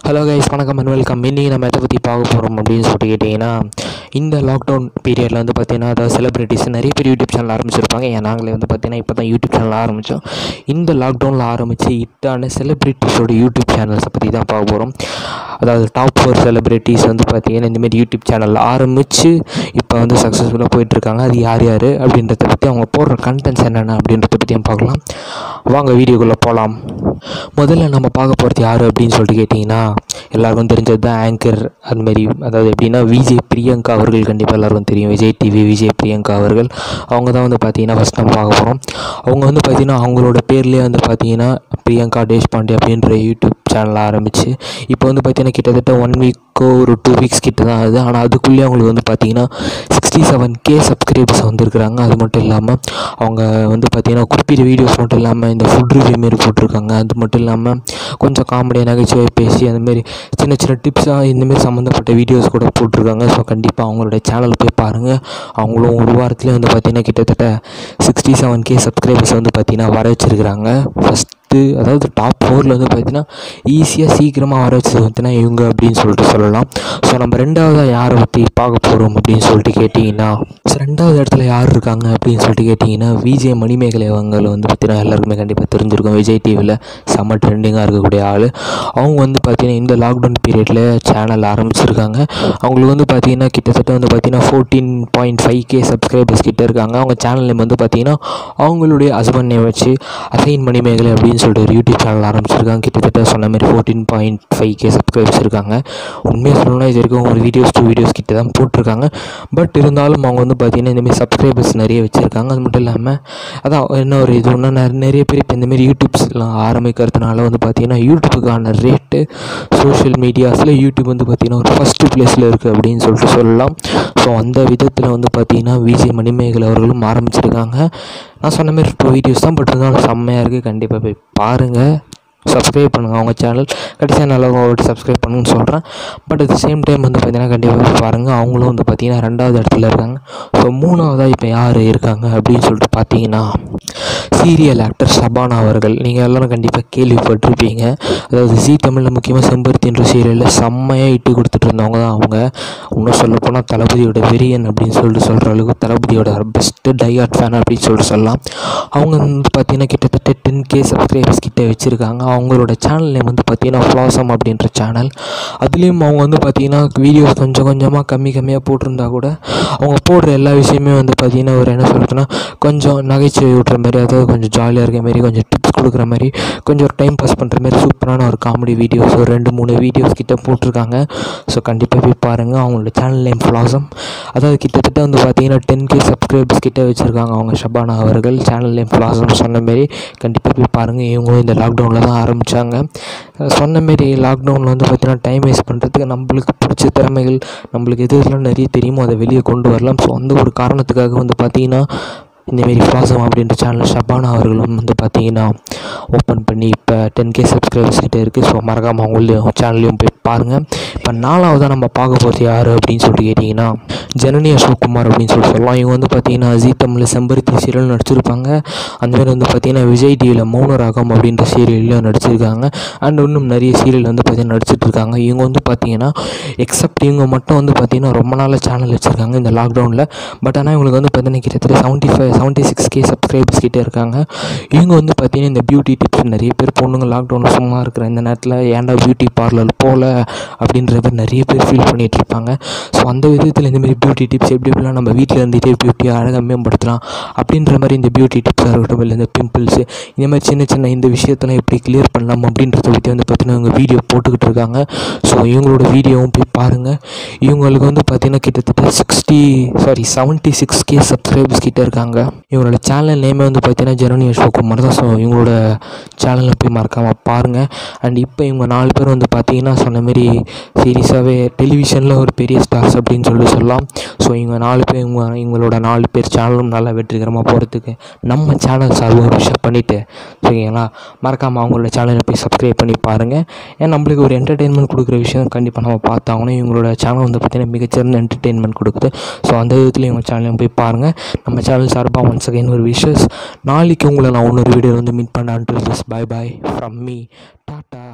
hello guys வணக்கம் and welcome இன்றைக்கி நம்ம எதை பற்றி பார்க்க போகிறோம் அப்படின்னு சொல்லிட்டு கேட்டிங்கன்னா இந்த லாக்டவுன் பீரியடில் வந்து பார்த்திங்கன்னா அதாவது செலிப்ரிட்டிஸ் நிறைய பேர் யூடியூப் சேனல் ஆரம்பிச்சிருப்பாங்க ஏன் நாங்களே வந்து பார்த்திங்கன்னா இப்போ தான் யூடியூப் சேனல் ஆரம்பித்தோம் இந்த லாக்டவுனில் ஆரம்பித்து ஹிட்டான செலிப்ரிட்டிஸோட யூடியூப் சேனல்ஸை பற்றி தான் பார்க்க போகிறோம் அதாவது டாப் ஃபோர் செலிப்ரிட்டிஸ் வந்து பார்த்திங்கன்னா இந்தமாரி யூடியூப் சேனல் ஆரம்பித்து இப்போ வந்து சக்ஸஸ்ஃபுல்லாக போயிட்டுருக்காங்க அது யார் யார் அப்படின்றத பற்றி அவங்க போடுற கண்டென்ட்ஸ் என்னென்ன அப்படின்றத பற்றியும் பார்க்கலாம் வாங்க வீடியோக்குள்ளே போகலாம் முதல்ல நம்ம பார்க்க போகிறது யார் அப்படின்னு சொல்லிட்டு கேட்டிங்கன்னா எல்லாருக்கும் தெரிஞ்சது தான் ஆங்கர் அதுமாரி அதாவது எப்படின்னா விஜய் பிரியங்கா அவர்கள் கண்டிப்பாக எல்லாருக்கும் தெரியும் விஜய் டிவி விஜய் பிரியங்கா அவர்கள் அவங்க தான் வந்து பார்த்தீங்கன்னா ஃபஸ்ட் நம்ம பார்க்க போகிறோம் அவங்க வந்து பார்த்திங்கன்னா அவங்களோட பேர்லேயே வந்து பார்த்தீங்கன்னா பிரியங்கா தேஷ்பாண்டே அப்படின்ற யூடியூப் சேனல் ஆரம்பித்து இப்போ வந்து பார்த்திங்கன்னா கிட்டத்தட்ட ஒன் வீக்கோ ஒரு டூ வீக்ஸ் கிட்ட தான் ஆகுது ஆனால் அதுக்குள்ளேயே அவங்களுக்கு வந்து பார்த்திங்கன்னா சிக்ஸ்டி செவன் கே சப்ஸ்கிரைபர்ஸ் வந்திருக்கிறாங்க அது மட்டும் இல்லாமல் அவங்க வந்து பார்த்திங்கன்னா குறிப்பிட்ட வீடியோஸ் மட்டும் இல்லாமல் இந்த ஃபுட் ரிவ்யூ மாரி போட்டிருக்காங்க அது மட்டும் இல்லாமல் கொஞ்சம் காமெடியாக நகைச்சுவை பேசி அந்தமாரி சின்ன சின்ன டிப்ஸாக இந்தமாரி சம்மந்தப்பட்ட வீடியோஸ் கூட போட்டிருக்காங்க ஸோ கண்டிப்பாக அவங்களோட சேனல் போய் பாருங்கள் அவங்களும் ஒரு வாரத்துலேயே வந்து பார்த்திங்கன்னா கிட்டத்தட்ட சிக்ஸ்டி செவன் கே சப்ஸ்கிரைபர்ஸ் வந்து பார்த்திங்கன்னா வர வச்சுருக்கிறாங்க ஃபஸ்ட்டு அதாவது டாப் ஃபோரில் வந்து பார்த்திங்கன்னா ஈஸியாக சீக்கிரமாக வர வச்சது பார்த்தீங்கன்னா இவங்க அப்படின்னு சொல்லிட்டு சொல்லலாம் ஸோ நம்ம ரெண்டாவதாக யாரை பற்றி பார்க்க போகிறோம் அப்படின்னு சொல்லிட்டு கேட்டிங்கன்னா ஸோ ரெண்டாவது இடத்துல யார் இருக்காங்க அப்படின்னு சொல்லிட்டு கேட்டிங்கன்னா விஜய் மணிமேகலை அவங்களை வந்து பார்த்தீங்கன்னா எல்லாருக்குமே கண்டிப்பாக தெரிஞ்சிருக்கும் விஜய் டிவியில் செம்ம ட்ரெண்டிங்காக இருக்கக்கூடிய ஆள் அவங்க வந்து பார்த்திங்கன்னா இந்த லாக்டவுன் பீரியடில் சேனல் ஆரம்பிச்சிருக்காங்க அவங்களுக்கு வந்து பார்த்திங்கன்னா கிட்டத்தட்ட வந்து பார்த்திங்கன்னா fourteen point five K subscribers கிட்ட இருக்காங்க அவங்க சேனல் நேம் வந்து பார்த்திங்கன்னா அவங்களுடைய ஹஸ்பண்ட் நேம் வச்சு அசைன் மணிமேகலை அப்படின்னு சொல்லிட்டு ஒரு யூடியூப் சேனல் ஆரம்பிச்சிருக்காங்க கிட்டத்தட்ட சொன்ன மாதிரி fourteen point five K subscribers இருக்காங்க உண்மையாக சொல்லணும்னா இது வரைக்கும் ஒரு வீடியோஸ் டூ வீடியோஸ் கிட்ட தான் போட்டிருக்காங்க பட் இருந்தாலும் அவங்க வந்து பார்த்திங்கன்னா இந்தமாரி சப்ஸ்கிரைபர்ஸ் நிறைய வச்சுருக்காங்க அது மட்டும் இல்லாமல் அதான் என்ன ஒரு இது ஒன்று நிறைய பேர் இப்போ இந்தமாரி யூடியூப்ஸ்லாம் ஆரம்பிக்கிறதுனால வந்து பார்த்திங்கன்னா யூடியூப்புக்கான ரேட்டு சோஷியல் மீடியாஸில் யூடியூப் வந்து பார்த்திங்கன்னா ஒரு ஃபஸ்ட்டு ப்ளேஸில் இருக்குது அப்படின்னு சொல்லிட்டு சொல்லலாம் ஸோ அந்த விதத்தில் வந்து பார்த்திங்கன்னா விஜய் மணிமேகலை அவர்களும் ஆரம்பிச்சிருக்காங்க நான் சொன்ன மாதிரி டூ வீடியோஸ் தான் பட் இருந்தாலும் செம்மையாக இருக்குது கண்டிப்பாக போய் பாருங்கள் சப்ஸ்கிரைப் பண்ணுங்கள் அவங்க சேனல் கடைசியாக நல்லா ஓடி சப்ஸ்கிரைப் பண்ணுன்னு சொல்கிறேன் பட் அட் சேம் டைம் வந்து பார்த்தீங்கன்னா கண்டிப்பாக போய் பாருங்கள் அவங்களும் வந்து பார்த்தீங்கன்னா ரெண்டாவது இடத்துல இருக்காங்க ஸோ மூணாவதாக இப்போ யார் இருக்காங்க அப்படின்னு சொல்லிட்டு பார்த்தீங்கன்னா சீரியல் ஆக்டர் சபானா அவர்கள் நீங்கள் எல்லோரும் கண்டிப்பாக கேள்விப்பட்டிருப்பீங்க அதாவது ஜி தமிழில் முக்கியமாக செம்பருத்தின்ற சீரியலில் செம்மையாக இட்டு கொடுத்துட்டு இருந்தவங்க தான் அவங்க இன்னும் சொல்லப்போனால் தளபதியோட வெரியன் அப்படின்னு சொல்லிட்டு சொல்கிற அளவுக்கு தளபதியோட பெஸ்ட்டு டையாட் ஃபேன் அப்படின்னு சொல்லிட்டு சொல்லலாம் அவங்க வந்து பார்த்தீங்கன்னா கிட்டத்தட்ட டென் கே சப்ஸ்கிரைபர்ஸ் கிட்ட வச்சுருக்காங்க அவங்களோட சேனல் நேம் வந்து பார்த்தீங்கன்னா ஃப்ளாசம் அப்படின்ற சேனல் அதுலேயும் அவங்க வந்து பார்த்தீங்கன்னா வீடியோஸ் கொஞ்சம் கொஞ்சமாக கம்மி கம்மியாக போட்டிருந்தா கூட அவங்க போடுற எல்லா விஷயமே வந்து பார்த்தீங்கன்னா ஒரு என்ன சொல்கிறதுனா கொஞ்சம் நகைச்சுவை விட்ற மாதிரி அதாவது கொஞ்சம் ஜாலியாக இருக்க மாதிரி கொஞ்சம் டிப்ஸ் கொடுக்குற மாதிரி கொஞ்சம் ஒரு டைம் பாஸ் பண்ணுற மாதிரி சூப்பரான ஒரு காமெடி வீடியோஸ் ஒரு ரெண்டு மூணு வீடியோஸ் கிட்ட போட்டிருக்காங்க ஸோ கண்டிப்பாக போய் பாருங்கள் அவங்களோட சேனல் நேம் ஃப்ளாசம் அதாவது கிட்டத்தட்ட வந்து பார்த்தீங்கன்னா டென் கே சப்ஸ்கிரைபர்ஸ் கிட்ட வச்சுருக்காங்க அவங்க ஷபானா அவர்கள் சேனல் நேம் ஃப்ளாசம் சொன்ன மாரி கண்டிப்பாக போய் பாருங்கள் இவங்களும் இந்த லாக்டவுனில் தான் ஆரம்பித்தாங்க சொன்ன மாரி லாக்டவுனில் வந்து பார்த்திங்கன்னா டைம் வேஸ்ட் பண்ணுறதுக்கு நம்மளுக்கு பிடிச்ச திறமைகள் நம்மளுக்கு எது எதுலாம் நிறைய தெரியுமோ அதை வெளியே கொண்டு வரலாம் ஸோ அந்த ஒரு காரணத்துக்காக வந்து பார்த்திங்கன்னா இந்தமாரி ஃபாசம் அப்படின்ற சேனல் ஷபானா அவர்களும் வந்து பார்த்தீங்கன்னா ஓப்பன் பண்ணி இப்போ டென் கே சப்ஸ்கிரைபர்ஸ் கிட்டே இருக்குது ஸோ மறக்காமல் அவங்களையும் சேனல்லையும் போய் பாருங்கள் இப்போ நாலாவதாக நம்ம பார்க்க போகிறது யார் அப்படின்னு சொல்லிட்டு கேட்டிங்கன்னா ஜனனி அசோக்குமார் அப்படின்னு சொல்லிட்டு சொல்லலாம் இவங்க வந்து பார்த்தீங்கன்னா ஜி தமிழில் செம்பருத்தி சீரியல் நடிச்சிருப்பாங்க அந்தமாரி வந்து பார்த்தீங்கன்னா விஜய் டிவியில் மௌன ராகம் அப்படின்ற சீரியல்லையும் நடிச்சிருக்காங்க அண்ட் இன்னும் நிறைய சீரியல் வந்து பார்த்தீங்கன்னா நடிச்சிட்டு இருக்காங்க இவங்க வந்து பார்த்தீங்கன்னா எக்ஸப்ட் இவங்க மட்டும் வந்து பார்த்தீங்கன்னா ரொம்ப நாள் சேனல் வச்சுருக்காங்க இந்த லாக்டவுனில் பட் ஆனால் இவங்களுக்கு வந்து பார்த்தீங்கன்னா கிட்டத்தட்ட seventy five seventy six K subscribers கிட்டே இருக்காங்க இவங்க வந்து பார்த்தீங்கன்னா இந்த பியூட்டி டிப்ஸ் நிறைய பேர் பொண்ணுங்க லாக்டவுனில் சும்மா இருக்கிற இந்த நேரத்தில் ஏன்டா பியூட்டி பார்லர் போகல அப்படின்ற மாதிரி நிறைய பேர் ஃபீல் பண்ணிகிட்டு இருப்பாங்க ஸோ அந்த விதத்தில் இந்த மாதிரி பியூட்டி டிப்ஸ் எப்படி எப்படிலாம் நம்ம வீட்டில் இருந்துகிட்டே பியூட்டியை அழகாக மேம்படுத்தலாம் அப்படின்ற மாதிரி இந்த பியூட்டி டிப்ஸாக இருக்கட்டும் இல்லை இந்த பிம்பிள்ஸு இந்த மாதிரி சின்ன சின்ன இந்த விஷயத்தெல்லாம் எப்படி கிளியர் பண்ணலாம் அப்படின்றத பற்றி வந்து பார்த்தீங்கன்னா இவங்க வீடியோ போட்டுக்கிட்டு இருக்காங்க ஸோ இவங்களோட வீடியோவும் போய் பாருங்கள் இவங்களுக்கு வந்து பார்த்தீங்கன்னா கிட்டத்தட்ட sixty sorry seventy six K subscribers கிட்ட இருக்காங்க இவங்களோட சேனல் நேமே வந்து பார்த்தீங்கன்னா ஜெரணி அசோக்குமார் தான் ஸோ இவங்களோட சேனலில் போய் மறக்காமல் பாருங்கள் அண்ட் இப்போ இவங்க நாலு பேர் வந்து பார்த்தீங்கன்னா சொன்ன மாரி சீரியஸாகவே டெலிவிஷனில் ஒரு பெரிய ஸ்டார்ஸ் அப்படின்னு சொல்லி சொல்லலாம் ஸோ இவங்க நாலு பேர் இவங்க இவங்களோட நாலு பேர் சேனலும் நல்லா வெற்றிகரமாக போகிறதுக்கு நம்ம சேனல் சார்பு ஒரு விஷயம் பண்ணிவிட்டு சரிங்களா மறக்காமல் அவங்களோட சேனலை போய் சப்ஸ்கிரைப் பண்ணி பாருங்கள் ஏன் நம்மளுக்கு ஒரு என்டர்டெயின்மெண்ட் கொடுக்குற விஷயம் கண்டிப்பாக நம்ம பார்த்தாகணும் இவங்களோட சேனல் வந்து பார்த்திங்கன்னா மிகச்சிறந்த என்டர்டெயின்மெண்ட் கொடுக்குது ஸோ அந்த விதத்தில் இவங்க சேனலையும் போய் பாருங்கள் நம்ம சேனல் சார்பாக ஒன்ஸ் அகைன் ஒரு விஷஸ் நாளைக்கு உங்களை நான் இன்னொரு வீடியோ வந்து மீட் பண்ண until this bye bye from me tata